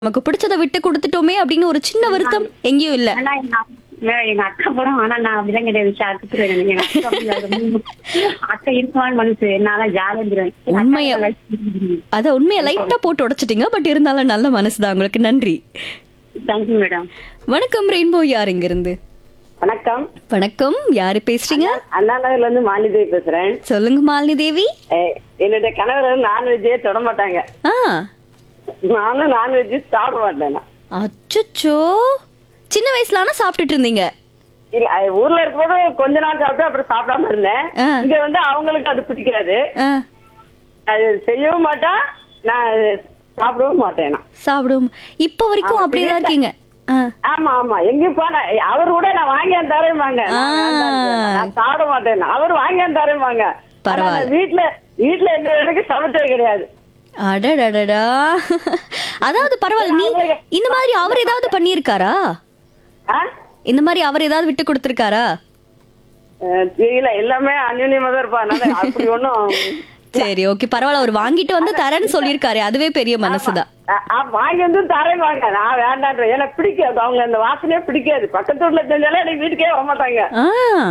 நமக்கு பிடிச்சத விட்டு கொடுத்துட்டோமே அப்படின்னு ஒரு சின்ன வருத்தம் எங்கேயும் இல்ல ஆனா எங்க அப்~ வே- எங்க அக்கா போறோம் ஆனா நான் அப்படிதான் கிடையாது சாத்துக்குறேன் எங்க அக்கா அப்படி அது அக்கா இருக்குமான்னு மனசு என்னால ஜாலியா இருந்துருவேன் உண்மையா? அத உண்மையை லைட்டா போட்டு உடைச்சிட்டீங்க பட் இருந்தாலும் நல்ல மனசுதான் உங்களுக்கு நன்றி தேங்க்யூ மேடம் வணக்கம் ரெயின்போ யார் இங்க இருந்து வணக்கம் வணக்கம் யாரு பேசுறீங்க அண்ணா நகர்ல இருந்து மாலிதேவி பேசுறேன் சொல்லுங்க மாலினி தேவி ஏய், என்னுடைய கணவர் வந்து நான்வெஜ்ஜே தொட மாட்டாங்க ஆ நானும் நான்வெஜ் சாப்பிட மாட்டேன் நான். அச்சச்சோ சின்ன வயசுல ஆனா சாப்பிட்டுட்டு இருந்தீங்க இல்ல அது ஊர்ல இருக்கும்போது கொஞ்ச நாள் சாப்பிட்டு அப்புறம் சாப்பிடாம இருந்தேன் ஆ. இங்க வந்து அவங்களுக்கு அது பிடிக்காது ஆ, அது செய்யவும் மாட்டா நான் அது சாப்பிடவும் மாட்டேன் நான். சாப்பிடுவோம் இப்ப வரைக்கும் அப்படியேதான் இருக்கீங்க ஆ, ஆமா ஆமா எங்கேயும் போனா அவர் கூட நான் வாங்கி தரேன் ஆ. நான் சாப்பிட மாட்டேன் அவர் வாங்கி தரேன் வாங்க பரவாயில்ல. வீட்டுல வீட்டுல எந்த எனக்கு சமைச்சது கிடையாது அடடடடா அதாவது பரவாயில்ல நீ இந்த மாதிரி அவர் ஏதாவது பண்ணியிருக்காரா ஆ? இந்த மாதிரி அவர் ஏதாவது விட்டு கொடுத்திருக்காரா அஹ் இல்ல எல்லாமே அந்யுன்யமா தான் இருப்பா அதனால அப்படி ஒண்ணும் சரி ஓகே பரவாயில்ல அவர் வாங்கிட்டு வந்து தரேன்னு சொல்லியிருக்காரு அதுவே பெரிய மனசுதான் அ- அ- வாங்கி வந்து தரேன் வாங்க நான் வேண்டான்ற எனக்கு பிடிக்காது அவங்க அந்த வாசனையே பிடிக்காது பக்கத்து வீட்டுல தெரிஞ்சாலே எனக்கு வீட்டுக்கே வர மாட்டாங்க ஆ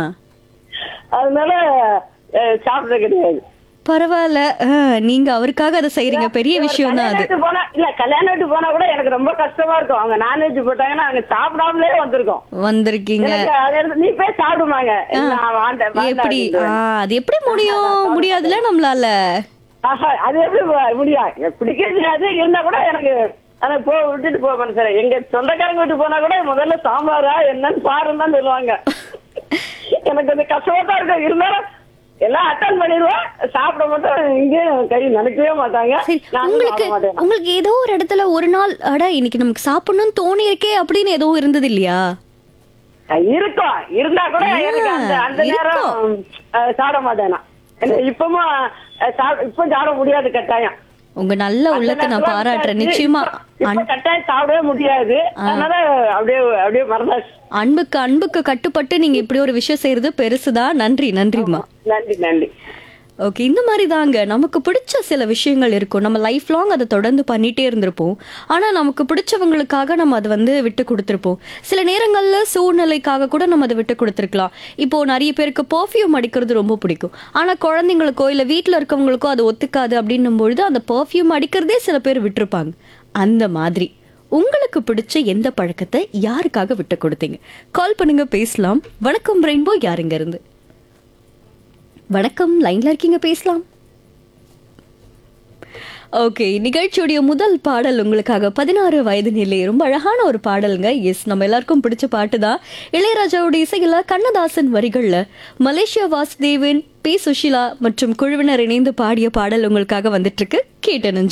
அதனால அஹ், சாப்பிடுறது கிடையாது பரவாயில்ல ஆ, நீங்க அவருக்காக அதை செய்யறீங்க பெரிய விஷயம் தான் கல்யாண அது வீட்டுக்கு போனா இல்ல கல்யாண வீட்டுக்கு போனா கூட எனக்கு ரொம்ப கஷ்டமா இருக்கும் அவங்க நான்வெஜ் போட்டாங்கன்னா அங்க சாப்பிடாமலே வந்திருக்கோம் வந்திருக்கீங்க எனக்கு அது எடுத்து, நீ போய் சாப்பிடுமாங்க நான் வாண்ட- வேண்டாம் எப்படி அப்படின்றுவேன். ஆ, அது எப்படி முடியும் முடியாதுல நம்மளால ஆஹா, அது எப்படி மு- முடியும் எனக்கு பிடிக்காது இருந்தா கூட எனக்கு அதை போ விட்டுட்டு போவேன் சார் எங்க சொந்தக்காரங்க வீட்டுக்கு போனா கூட முதல்ல சாம்பாரா என்னன்னு பாருன்னு தான் சொல்லுவாங்க எனக்கு கொஞ்சம் கஷ்டமா தான் இருக்கும் இருந்தாலும் எல்லாம் அட்டன் பண்ணிடுவேன் சாப்பிட மட்டும் இங்கேயும் கை நினைக்கவே மாட்டாங்க சரி நானும் உங்களுக்கு சாப்பிட மாட்டேன் உங்களுக்கு ஏதோ ஒரு இடத்துல ஒரு நாள் அட இன்னைக்கு நமக்கு சாப்பிடணும்னு தோணி இருக்கே அப்படின்னு எதுவும் இருந்தது இல்லையா இருக்கும் இருந்தா கூட எனக்கு அந்த அந்த நேரம் அஹ், சாப்பிட மாட்டேன் நான். எனக்கு இப்பவும் அஹ், சாப்பிட- இப்ப சாப்பிட முடியாது கட்டாயம் உங்க நல்ல உள்ளத்தை நான் பாராட்டுறேன் நிச்சயமா இப்ப கட்டாயம் சாப்பிடவே முடியாது அதனால அப்படியே அப்படியே மறந்தாச்சு அன்புக்கு அன்புக்கு கட்டுப்பட்டு நீங்க இப்படி ஒரு விஷயம் செய்யறது பெருசுதான் நன்றி நன்றிம்மா நன்றி நன்றி ஓகே இந்த மாதிரி தாங்க நமக்கு பிடிச்ச சில விஷயங்கள் இருக்கும் நம்ம லைஃப் லாங் அதை தொடர்ந்து பண்ணிட்டே இருந்திருப்போம் ஆனா நமக்கு பிடிச்சவங்களுக்காக நம்ம அதை வந்து விட்டு கொடுத்துருப்போம் சில நேரங்கள்ல சூழ்நிலைக்காக கூட நம்ம அதை விட்டு கொடுத்துருக்கலாம் இப்போ நிறைய பேருக்கு பர்ஃப்யூம் அடிக்கிறது ரொம்ப பிடிக்கும் ஆனா குழந்தைங்களுக்கோ இல்ல வீட்ல இருக்கவங்களுக்கோ அது ஒத்துக்காது அப்படின்னும் பொழுது அந்த பர்ஃப்யூம் அடிக்கிறதே சில பேர் விட்டுருப்பாங்க அந்த மாதிரி உங்களுக்கு பிடிச்ச எந்த பழக்கத்தை யாருக்காக விட்டு கொடுத்தீங்க கால் பண்ணுங்க பேசலாம் வணக்கம் ரெயின்போ யாருங்க இருந்து வணக்கம் லைன்ல இருக்கீங்க பேசலாம் ஓகே நிகழ்ச்சியுடைய முதல் பாடல் உங்களுக்காக பதினாறு வயது நிலை ரொம்ப அழகான ஒரு பாடலுங்க எஸ் நம்ம எல்லாருக்கும் பிடிச்ச பாட்டு தான் இளையராஜாவுடைய இசையில கண்ணதாசன் வரிகள்ல மலேசியா வாசுதேவன் பி சுஷிலா மற்றும் குழுவினர் இணைந்து பாடிய பாடல் உங்களுக்காக வந்துட்டு இருக்கு கேட்டு